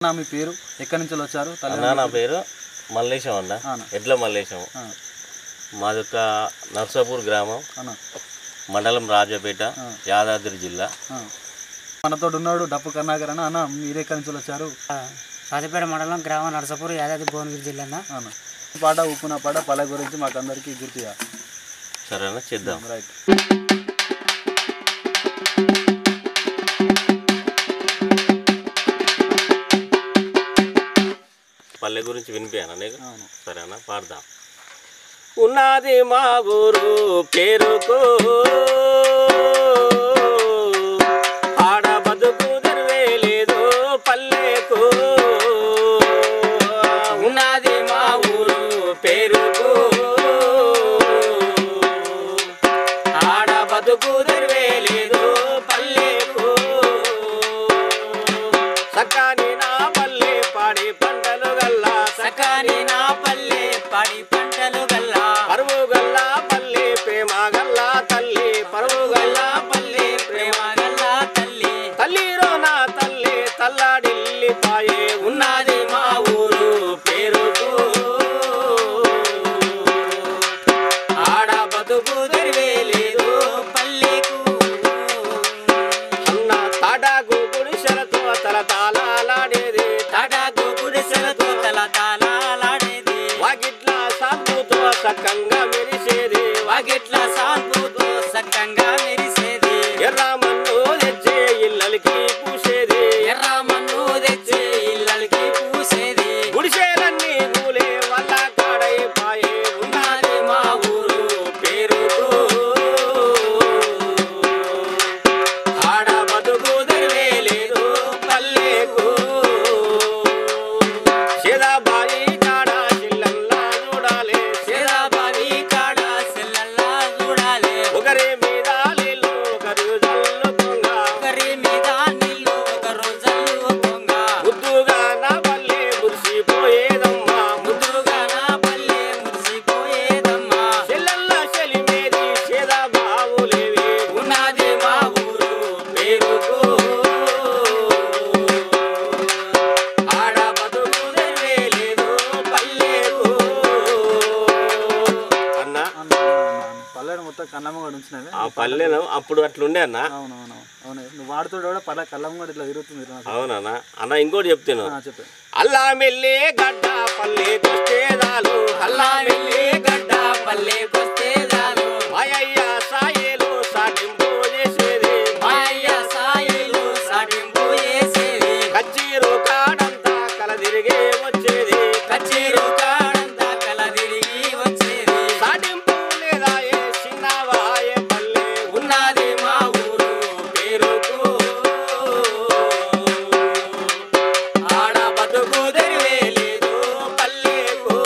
నా మీ పేరు ఎక్కడి నుంచి వచ్చారు తల్లి అన్న నా పేరు మల్లేశం అన్న అవునా. ఎడ్ల మల్లేశం ఆ, మాది ఒక నర్సాపూర్ గ్రామం అన్న మండలం రాజపేట యాదాద్రి జిల్లా ఆ. మనతో ఉన్నాడు డప్పు కర్ణాకర్ అన్న అన్న మీరు ఎక్కడి నుంచి వచ్చారు రాజపేట మండలం గ్రామం నరసపూర్ యాదాద్రి భువనగిరి జిల్లా అన్న అన్న పాట ఉప్పున పాట పల గురించి మాకు అందరికీ గుర్తుగా సరేనా చేద్దాం రైట్ పల్లె గురించి వినిపించాను నీకు అవును సరేనా పాడదాం ఉన్నది మా ఊరు పేరుకు ఆడ బతుకు తెరువే లేదు పల్లెకు ఉన్నది మా ఊరు పేరుకు ఆడ బతుకు తెరువే లేదు పల్లెకు సకాని నా పల్లె పాడి పంటలు గల్లా సకాని నా పల్లె పాడి పంటలు గల్లా పరువు గల్లా పల్లి ప్రేమ గల్లా తల్లి పరువు గల్లా పల్లి ప్రేమ గల్లా తల్లి తల్లిరో నా తల్లి తల్లాడిల్లి పాయే ఉన్నది మా ఊరు పేరుకు ఆడ బతుకు తెరివే లేదు పల్లెకు అన్న తాటాకు గుడిసెలతో తల తాళాలాడేది తాటాకు గుడిసెలతో తల తాళాలాడేది వాకిట్ల సాపుతో సక్కంగా మెరిసేది వాకిట్ల సాల్పుతో సక్కంగా మెరిసేది ఎర్రమన్ను తెచ్చే ఇళ్ళకి పూసేది ఎర్ర మన్ను తెచ్చి ఇళ్ళకి పూసేది గుడిసెలన్నీ కూలే వల్ల కాడై పాయే ఉన్నది మా ఊరు పేరుకు ఆడ బతుకు తెరివే లేదు పల్లెకు సేదాబాయి కాడ చిల్లల్లా చూడాలి సేదాబావి కాడ సెల్లల్లా చూడాలి ఒకరి మీద నీళ్ళు ఒకరు జల్లుతుంగ ఒకరి మీద నీళ్ళు ఒక రోజల్లు పొంగ ముద్దుగా నా పల్లె మురిసిపోయేదమ్మా ముద్దుగా నా పల్లె మురిసిపోయేదమ్మా చెల్లెల్ల చెలిమేది సేదా బావులేవి ఉన్నది మా ఊరు పేరుకు ఆడ బతుకు తెరువే లేదు పల్లెకు అన్న అన్న పల్లెడు మొత్తం కన్నమ్మ కూడా ఉంచినవే ఆ పల్లెను అప్పుడు అట్లుండే అన్న అవునవును అవును నువ్వు వాడుతోడు కూడా పల్ల కళ్ళమ్మ కూడా ఇట్లా తిరుగుతుంది నాకు. అవునన్నా అన్న ఇంకోటి చెప్తాను ఆ, చెప్పే అల్లా మెల్లి గడ్డ పల్లెకొస్తే దాలు అల్లా వెళ్ళి గడ్డ పల్లెకొస్తే చాలు మాయయ్య సాయేలు సాటింపు చేసేది మాయ సాయిలు సాటింపు చేసేది కచ్చీరు కాడంతా కలదిరిగే వచ్చేది కచేరు కాడంతా కల తిరిగి వచ్చేది సాటింపు లేదా ఏ చిన్నవాయే పల్లె ఉన్నది మా ఊరు పేరుకు ఆడ బతుకు తెరివే లేదు పల్లెకు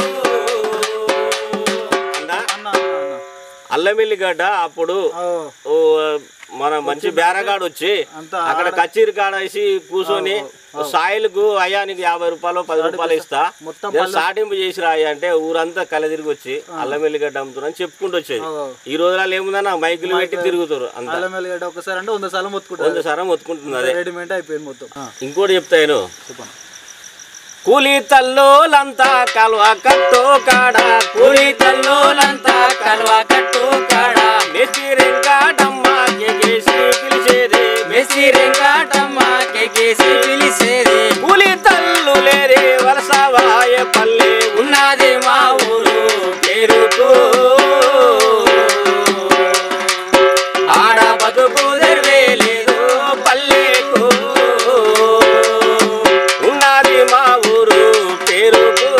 అన్న అన్న అన్న అన్న అల్లమిల్లిగడ్డ అప్పుడు ఓ, ఓ మన మంచి బేరగాడు వచ్చి అంతా అక్కడ కచ్చీరు కాడ వేసి కూర్చొని సాయిలకు అయ్యా నీకు యాభై రూపాయలు పది రూపాయలు ఇస్తా మొత్తం నేను సాటింపు చేసి రాయి అంటే ఊరంతా కలదిరిగి వచ్చి అల్లమెల్లిగడ్డ అమ్ముతున్నా చెప్పుకుంటూ వచ్చేది ఓ. ఈ రోజులలో ఏముందన్నా మైకులు పెట్టి తిరుగుతారు అంత అల్లం వెల్లిగడ్డ ఒకసారి అంటే వంద సార్లు మొత్తుకుంటారు వంద సారం మొత్తుకుంటుంది అదే రెడీమేడ్ అయిపోయింది మొత్తం ఆ, ఇంకోటి చెప్తాను చెప్పండి కూలి తల్లోలంతా కలవ కట్టో కాడ కూలి తల్లోలంతా కల్వ కట్టు కాడ నెత్తిరెంకాటమ్మ ఎగేసి పిలిచేది మెసి రెంకాటమ్మ కేకేసి పిలిసేది కూలి తల్లు లేరే వలసవాయ పల్లె ఉన్నది మా ఊరు పేరుకు ఆడ బతుకు తెరివే లేదు పల్లెకు ఉన్నది మా ఊరు పేరుకు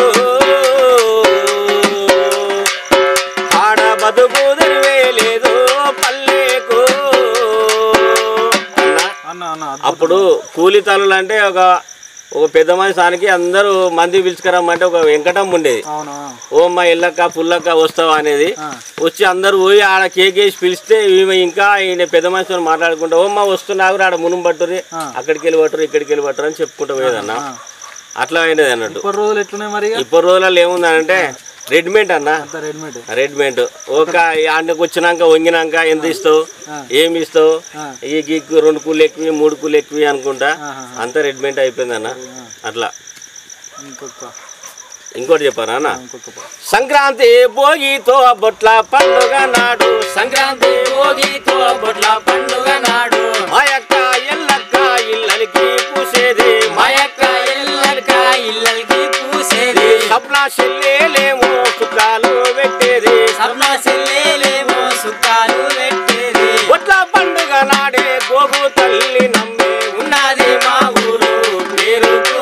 ఆడ బతుకు తెరివే లేదు పల్లెకు అన్నా అన్న అన్న అప్పుడు కూలి తల్లులు అంటే ఒక ఒక పెద్ద మనిషానికి అందరూ మంది పిలుచుకురమ్మంటే ఒక వెంకటం ఉండేది అవునా ఓ మా ఇల్లక్క పుల్లక్క వస్తావా అనేది ఆ. వచ్చి అందరూ పోయి ఆడ కేక్ వేసి పిలిస్తే ఈమె ఇంకా ఈయన పెద్ద మనిషితో మాట్లాడుకుంటా ఓ మా వస్తున్నావు ఆడ మునుము పట్టురి ఆ. అక్కడికి వెళ్ళి పట్టురు ఇక్కడికి వెళ్ళి పట్టురు అని చెప్పుకుంటూ పోయేదన్న ఆ. అట్లా అయినది అన్నట్టు ఇప్పటి రోజులు ఎట్లున్నాయి మరి ఇక? ఇప్పుడు రోజులలో ఏముందనంటే రెడీమేడ్ అన్న అంత రెడీమేడ్ రెడీమేడ్ ఒక ఆడకు వచ్చినాక వంగినాక ఎంత ఇస్తావు ఏమి ఇస్తావు ఈ గిక్కు రెండు కూలు ఎక్కువ మూడు కూలు ఎక్కువ అనుకుంటా అంతా రెడీమేడ్ అయిపోయింది అన్న అట్లా ఇంకొక ఇంకోటి చెప్పారా అన్న ఇంకొక పా- సంక్రాంతి భోగితో బొట్ల పండుగ నాడు సంక్రాంతి భోగితో బొట్ల పండుగ నాడు మాయక్క ఎల్లక్క ఇల్లరికి పూసేది మాయక్క ఎల్లక్క ఇల్లరికి పూసేది సప్నా చెల్లెలేమో సుఖాలు పెట్టేది సప్నా చెల్లెలేమో సుఖాలు పెట్టేది బొట్ల పండుగ నాడే గోగు తల్లి నమ్మి ఉన్నది మా ఊరు పేరుకు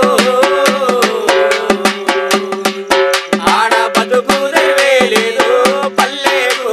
ఆడ బతుకు లేదు పల్లెకు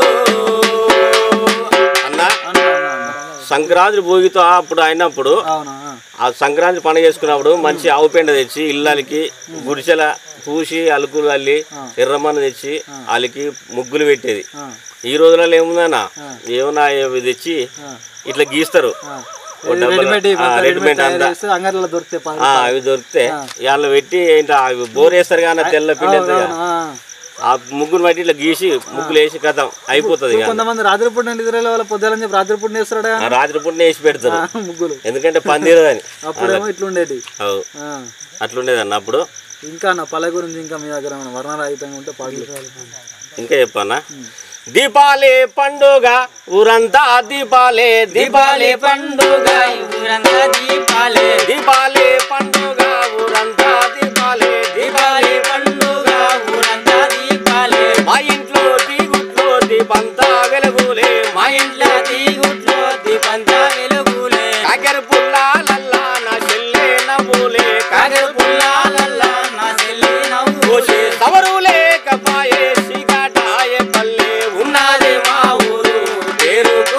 అన్నా అన్న, అన్న, అన్న. సంక్రాంతి భోగితో అప్పుడు అయినప్పుడు అవునా ఆ. ఆ సంక్రాంతి పండుగ చేసుకున్నప్పుడు మంచి ఆవు పెండ తెచ్చి ఇళ్ళకి గుడిసెల పూసి అలుకులు అల్లి ఎర్రమన్న తెచ్చి వాళ్ళకి ముగ్గులు పెట్టేది ఆ. ఈ రోజులలో ఏముందన్నా ఏమన్నా ఇవి తెచ్చి ఇట్లా గీస్తారు ఓ ఇది డబ్బల- రెడీమేడ్ ఆ, మొత్తం రెడీమేడ్ రెడీమేడ్ తయారు అంతా చేస్తే అంగర్లలో దొరికితే పది ఆ, అవి దొరికితే వాళ్ళు పెట్టి ఇట్లా అవి బోర్ వేస్తారు కానీ ఆ తెల్ల పిండి అవును, వేస్తారు కదా. ఆ. ఆ ముగ్గురు బట్టి ఇట్లా గీసి ముగ్గులు వేసి కథం అయిపోతుంది ఇక కొంతమంది రాత్రిపూట నిద్రలే వాళ్ళ పొద్దులని చెప్పి రాత్రిపూట వేస్తాడు ఆ రాత్రి పూట వేసి పెడతారు ముగ్గులు ఎందుకంటే పందిరదని అప్పుడేమో ఇట్లుండేటి అవు ఆ. అట్లుండేది అన్న అప్పుడు ఇంకా నా పల్లె గురించి ఇంకా మీ దగ్గర ఏమైనా వర్ణరాహితంగా ఉంటే పాటలు ఇంకా చెప్పన్నా దీపాలే పండుగ ఊరంతా దీపాలే దీపాలే పండుగ ఊరంతా దీపాలే దీపాలే పండుగ ఊరంతా దీపాలే దీపాలే పండుగ ఊరంతా దీపాలే మా ఇంట్లో దీగుట్లో దీపంతా వెలుగులే మా ఇంట్లో తీగుట్లో దీపంతా వెలుగులే కాకెర పుల్లాలల్లా నా చెల్లె నవ్వులే కాకెర పుల్లాలల్లా నా చెల్లి నవ్వు కోసే తవరు లేకపాయే సిగాటాయే పల్లె ఉన్నది మా ఊరు పేరుకు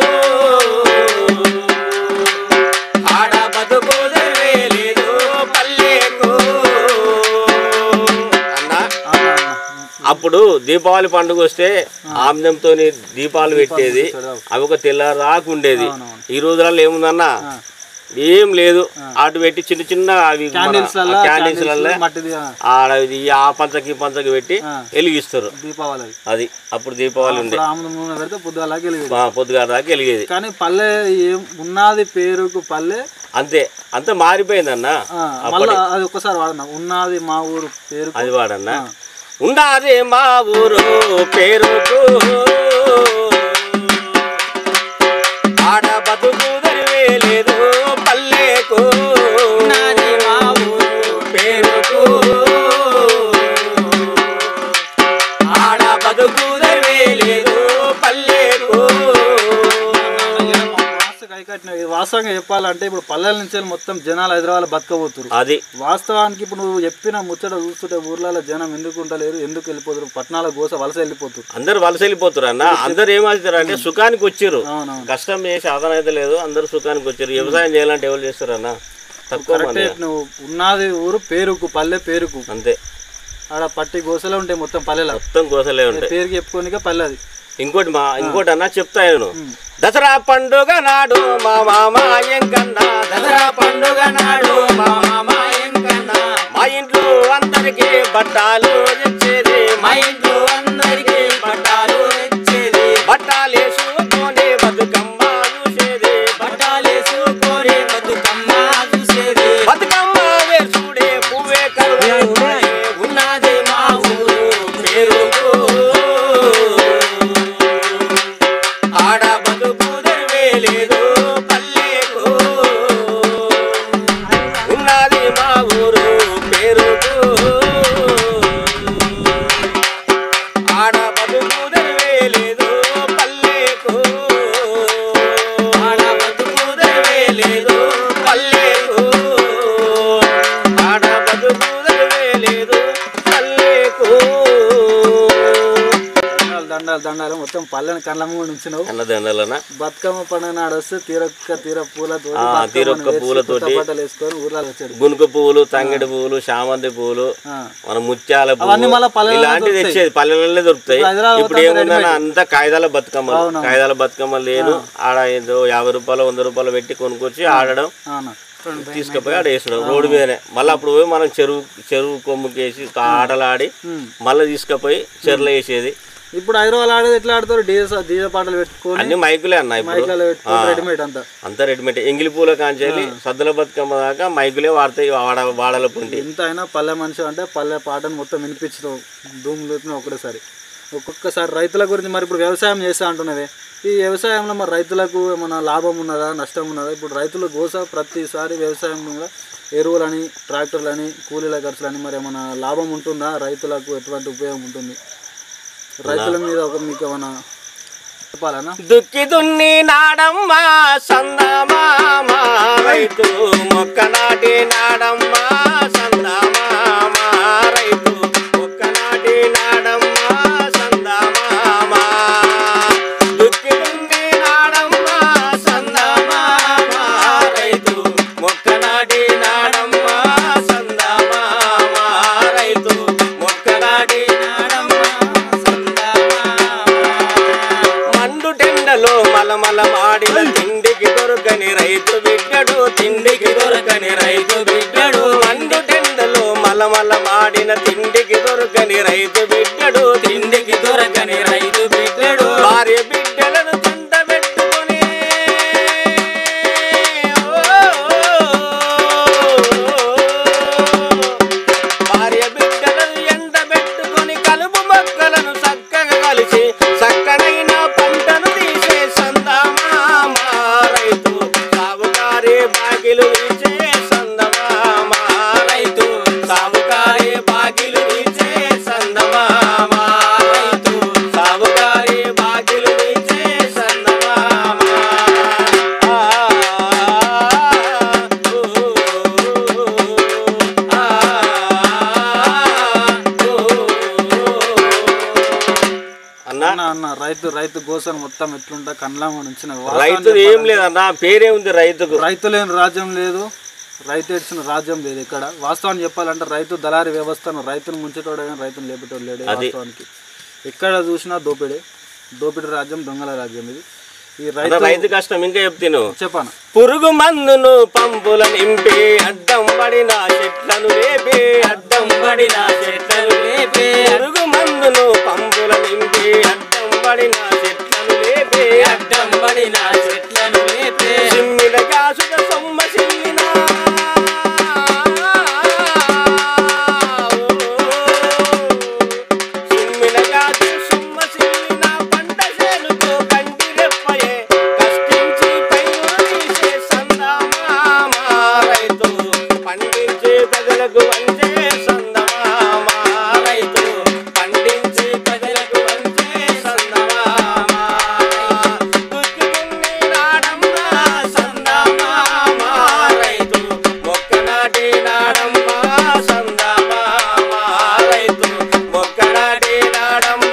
ఆడ బతుకు లేదు పల్లెకు అన్నా అప్పుడు దీపావళి పండుగ వస్తే ఆమ్యంతో దీపాలు పెట్టేది అవి ఒక తెల్లరాకు ఉండేది ఈ రోజులలో ఏముందన్నా ఏం లేదు అటు పెట్టి చిన్న చిన్న అవి క్యాండిల్స్ క్యాండిల్స్ మట్టిది ఆ, ఆడ ఇది ఆ పంచకి ఈ పంచకి పెట్టి వెలిగిస్తారు దీపావళి అది. అది అప్పుడు దీపావళి ఉండే ఇప్పుడు ఆముదం నూనె పెడితే పొద్దులాగా వెలిగేది మా పొద్దుగాల దాకా వెలిగేది కానీ పల్లె ఏం ఉన్నది పేరుకు పల్లె అంతే అంతా మారిపోయిందన్న ఆ, మళ్ళా అది ఒక్కసారి వాడనా ఉన్నది మా ఊరు పేరుకు అది వాడన్న ఉండాది మా ఊరు పేరుకు ఆడ బతుకు దరివే లేదు పల్లెకు నాది మా ఊరు పేరుకు ఆడ బతుకు దరివే లేదు పల్లెకు వాస్తు కైకట్టిన ఇది వాస్తవంగా చెప్పాలంటే ఇప్పుడు పల్లెల నుంచి వెళ్ళి మొత్తం జనాలు హైదరాబాద్ బతకబోతున్నారు అది వాస్తవానికి ఇప్పుడు నువ్వు చెప్పిన ముచ్చట చూస్తుంటే ఊర్లలో జనం ఎందుకు ఉండలేరు ఎందుకు వెళ్ళిపోతారు పట్టణాల గోస వలస వెళ్ళిపోతారు అందరు వలస వెళ్ళిపోతారు అన్న అందరు ఏమవుతారు అంటే సుఖానికి వచ్చారు అవునవును కష్టం చేసి ఆదాయం అయితే లేదు అందరు సుఖానికి వచ్చారు వ్యవసాయం చేయాలంటే ఎవరు చేస్తారు అన్న తక్కువ మంది కరెక్టే నువ్వు ఉన్నది ఊరు పేరుకు పల్లె పేరుకు అంతే ఆడ పట్టి గోసలే ఉంటాయి మొత్తం పల్లెల మొత్తం గోసలే ఉంటాయి పేరుకి చెప్పుకోనిక పల్లె అది ఇంకోటి మా ఇంకోటి అన్న చెప్తాను దసరా పండుగ నాడు మా మామ ఎంకన్నా దసరా పండుగ నాడు మా మామ ఎంకన్నా మా ఇంట్లో అందరికి బట్టాలు తెచ్చేది మా ఇంట్లో అందరికి బట్టాలు తెచ్చేది బట్టాలేసుకొని బతుకమ్మ చూసేది బట్టాలేసుకొని బతుకమ్మ చూసేది బతుకమ్మ వేసుడే పువ్వే కరువే ఉన్నది మా ఊరు పేరుకు ఆడ బతుకు దరివే లేదు పల్లెకు ఉన్నది మా ఊరు పేరుకు ఆడ బతుకు దరివే లేదు పల్లెకు ఆడ బతుకు దరివే లేదు పల్లెకు ఆడ బతుకు దరివే లేదు పల్లెకు దండాలు దండాలు దండాలు మొత్తం పల్లెని కళ్ళ ముందు ఉంచినావు అన్నదండలనా బతుకమ్మ పండుగ నాడు వస్తే తీరొక్క తీర పూలతో ఆ, తీరొక్క పూలతోటి. బట్టలు వేసుకొని ఊర్లలో వచ్చాడు గునుక పువ్వులు తంగడి పువ్వులు చామంతి పువ్వులు ఆ. మన ముత్యాల అవన్నీ మళ్ళా పువ్వు పల్లెలలో ఇలాంటివి దొరుకుతాయి. తెచ్చేది పల్లెలలో దొరుకుతాయి ఇప్పుడు హైదరాబాద్ ఇప్పుడు మొత్తం ఏముందన్న అంతా కాగితాల బతుకమ్మలు అవునవును. కాగితాల బతుకమ్మలు లేను ఆడ ఏదో యాభై రూపాయలు వంద రూపాయలు పెట్టి కొనుక్కొచ్చి ఆడడం అవునా తీసుకుపోయి ఆడ వేసుడు రోడ్డు మీదనే మళ్ళీ అప్పుడు పోయి మనం చెరువు చెరువు కొమ్ముకేసి ఆటలాడి మళ్ళీ తీసుకుపోయి చెరువులో వేసేది ఇప్పుడు హైదరాబాద్ ఆడేది ఎట్లా ఆడతారు డీజే డీజే పాటలు పెట్టుకొని అన్ని మైకులే అన్న ఇప్పుడు మైక్లలో పెట్టుకొని రెడీమేడ్ అంతా అంతా రెడీమేడ్ ఎంగిలి పూల కాంచేలి సద్దుల బతుకమ్మ దాకా మైకులే వాడతాయి వాడ వాడల పుంటి ఎంత అయినా పల్లె మనిషి అంటే పల్లె పాటను మొత్తం వినిపించడం ధూమ్ లేపిన ఒకటేసారి ఒక్కొక్కసారి రైతుల గురించి మరి ఇప్పుడు వ్యవసాయం చేస్తా అంటున్నవే ఈ వ్యవసాయంలో మరి రైతులకు ఏమైనా లాభం ఉన్నదా నష్టం ఉన్నదా ఇప్పుడు రైతులు గోస ప్రతిసారి వ్యవసాయం మీద ఎరువులని ట్రాక్టర్లని కూలీల ఖర్చులని మరి ఏమైనా లాభం ఉంటుందా రైతులకు ఎటువంటి ఉపయోగం ఉంటుంది రైతుల మీద ఒక మీకు ఏమైనా చెప్పాలనా దుక్కి దున్ని నాడమ్మ సందమామ రైతు మొక్క నాటి నాడమ్మ సందమామ రైతు మొక్క నాటి నాడమ్మ సందమామ దుక్కి దున్ని నాడమ్మ సందమామ రైతు మొక్క నాటి నాడమ్మ సందమామ రైతు మొక్క నాటి నాడమ్మ మండు టెండలో మలమల మాడిన తిండికి దొరకని రైతు బిడ్డడు తిండికి దొరకని రైతు బిడ్డడు మండు టెండలో మలమల మాడిన తిండికి దొరకని రైతు బిడ్డడు తిండికి దొరకని రైతు బిడ్డడు భార్య బిడ్డలను తంట పెట్టుకొని భార్య బిడ్డలను ఎండ పెట్టుకొని కలుపు మొక్కలను చక్కగా కలిసి చక్కనైన పంటను తీసే సందమామ రైతు సాగుకారి బాగిలు ఇచ్చే సందమామ రైతు సాగుకారి బాగిలు ఇచ్చే సందమామ రైతు సాగుకారి బాగిలు ఇచ్చే సందమామ ఆ, ఊ, ఆ, అన్నా అన్న అన్న రైతు రైతు గోసను మొత్తం ఎట్లుంటా కండ్లామ నుంచి రైతు ఏం లేదన్నా పేరే ఉంది రైతుకు రైతు లేని రాజ్యం లేదు రైతు ఏడ్చిన రాజ్యం లేదు ఇక్కడ వాస్తవాన్ని చెప్పాలంటే రైతు దళారి వ్యవస్థను రైతును ముంచేటోడు కానీ రైతును లేపేటోడు లేడు వాస్తవానికి ఎక్కడ చూసినా దోపిడే దోపిడి రాజ్యం దొంగల రాజ్యం ఇది ఈ అన్న, రైతు రైతు కష్టం ఇంకా చెప్తాను చెప్పాను పురుగు మందును పంపుల నింపి అడ్డం పడిన చెట్లను లేపి అడ్డం పడిన చెట్లను లేపి పురుగు మందును పంపుల నింపి అడ్డం పడిన చెట్లను లేపి అడ్డం పడిన చెట్లను లేపి సిమ్మిల గాసుల సొమ్మ సిమ్మిన సిమ్మిల గాసు సొమ్మ సిమ్మిన పంట చేనుకు కంటి రెప్పయే కష్టించి పైరు తీసే సందమామ రైతు పండించి ప్రజలకు వంచే సందమామ రైతు పండించి ప్రజలకు వంచే సందమామ దుక్కుకుని నాడమ్మ సందమామ రైతు మొక్క నాటి నాడమ్మ సందమామ రైతు మొక్క నాటి నాడమ్మ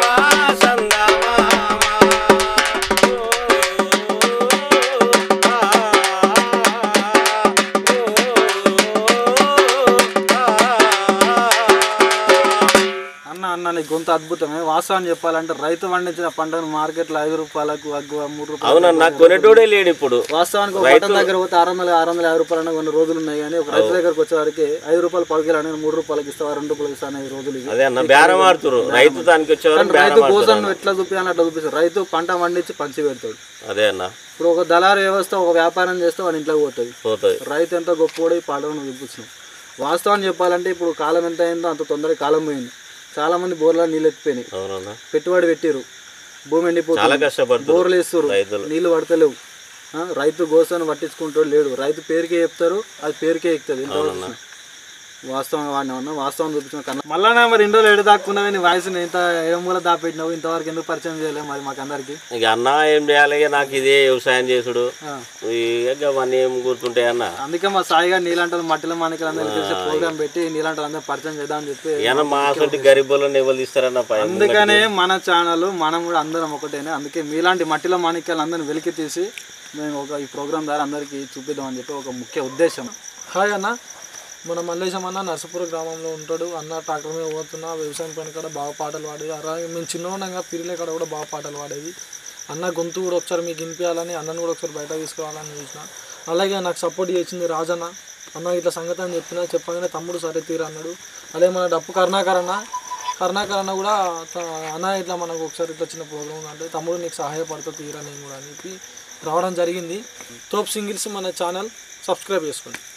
అన్న అన్న నీ గొంతు అద్భుతమే వాస్తవాన్ని చెప్పాలంటే రైతు పండించిన పంటను మార్కెట్లో ఐదు రూపాయలకు అగ్గు మూడు రూపాయలు అవునన్నా కొనేటోడే లేడు ఇప్పుడు వాస్తవానికి ఒక బటన్ దగ్గర పోతే ఆరు వందల ఆరు వందల యాభై రూపాయలు అన్న కొన్ని రోజులు ఉన్నాయి కానీ ఒక రైతు దగ్గరకు వచ్చేవారికి ఐదు రూపాయలు పదికిలో అనేది మూడు రూపాయలకి ఇస్తావా రెండు రూపాయలకి ఇస్తా అనే రోజులు ఇవి అదే అన్న బేరం ఆడుతురు రైతు దానికి వచ్చేవారు కానీ బేరం రైతు ఆడుతురు గోసాన్ని ఎట్లా చూపించాలని అట్లా చూపిస్తారు రైతు పంట పండించి పంచి పెడతాడు అదే అన్న ఇప్పుడు ఒక దళారు వ్యవస్థ ఒక వ్యాపారం చేస్తే వాడి ఇంట్లోకి పోతుంది పోతుంది రైతు ఎంత గొప్పవాడు ఈ పాటలను చూపించినాం వాస్తవాన్ని చెప్పాలంటే ఇప్పుడు కాలం ఎంత అయిందో అంత తొందరగా కాలం పోయింది చాలా మంది బోర్ల నీళ్ళు ఎత్తిపోయినాయి అవునన్నా పెట్టుబడి పెట్టిరు భూమి చాలా ఎండిపోతుంది కష్టపడుతుంది బోర్లు వేస్తారు రైతులు నీళ్ళు పడతలేవు ఆ, రైతు గోసాను పట్టించుకుంటాడు లేడు రైతు పేరుకే చెప్తారు అది పేరుకే ఎక్కుతుంది ఇంతవరకు చూసినా. వాస్తవంగా వాడినా ఉన్నా వాస్తవం చూపించిన కన్నా మళ్ళా మరి ఇండో ఏడు దాక్కున్నావు నీ వాయిస్ ఇంత ఏమూల దాపెట్టినావు ఇంతవరకు ఎందుకు పరిచయం చేయలేము మరి మాకు అందరికి ఇక అన్న ఏం చేయాలి ఇక నాకు ఇదే వ్యవసాయం చేసుడు ఇక అవన్నీ ఏం గుర్తుంటాయి అన్న అందుకే మా సాయిగా నీలాంటి మట్టిల మాణికలు అందరికీ తెలిసే ప్రోగ్రామ్ పెట్టి నీలాంటి అందరూ పరిచయం చేద్దామని చెప్పి ఏమన్నా మా అసలు గరీబులను ఎవరు తీస్తారన్న పై అందుకనే మన ఛానల్ మనం కూడా అందరం ఒకటేనే అందుకే మీలాంటి మట్టిలో మాణిక్యాలు అందరిని వెలికి తీసి మేము ఒక ఈ ప్రోగ్రామ్ ద్వారా అందరికీ చూపిద్దామని చెప్పి ఒక ముఖ్య ఉద్దేశం హాయ్ అన్న మన మల్లేశం అన్న నర్సపుర గ్రామంలో ఉంటాడు అన్న ట్రాక్టర్ మీద పోతున్నా వ్యవసాయం పని కాడ బాగా పాటలు పాడేది అలాగే మేము చిన్న ఉండగా పిరిలే కాడ కూడా బాగా పాటలు పాడేది అన్న గొంతు కూడా ఒకసారి మీకు వినిపించాలని అన్నను కూడా ఒకసారి బయట తీసుకురావాలని చూసిన అలాగే నాకు సపోర్ట్ చేసింది రాజన్న అన్న ఇట్లా సంగతి అని చెప్పిన చెప్పగానే తమ్ముడు సరే తీరా అన్నాడు అలాగే మన డప్పు కరుణాకర్ అన్న కరుణాకర్ అన్న కూడా త- అన్న ఇట్లా మనకు ఒకసారి ఇట్లా చిన్న ప్రోగ్రామ్ అంటే తమ్ముడు నీకు సహాయపడతా తీరా నేను కూడా అని చెప్పి రావడం జరిగింది తోప్ సింగిల్స్ మన ఛానల్ సబ్స్క్రైబ్ చేసుకోండి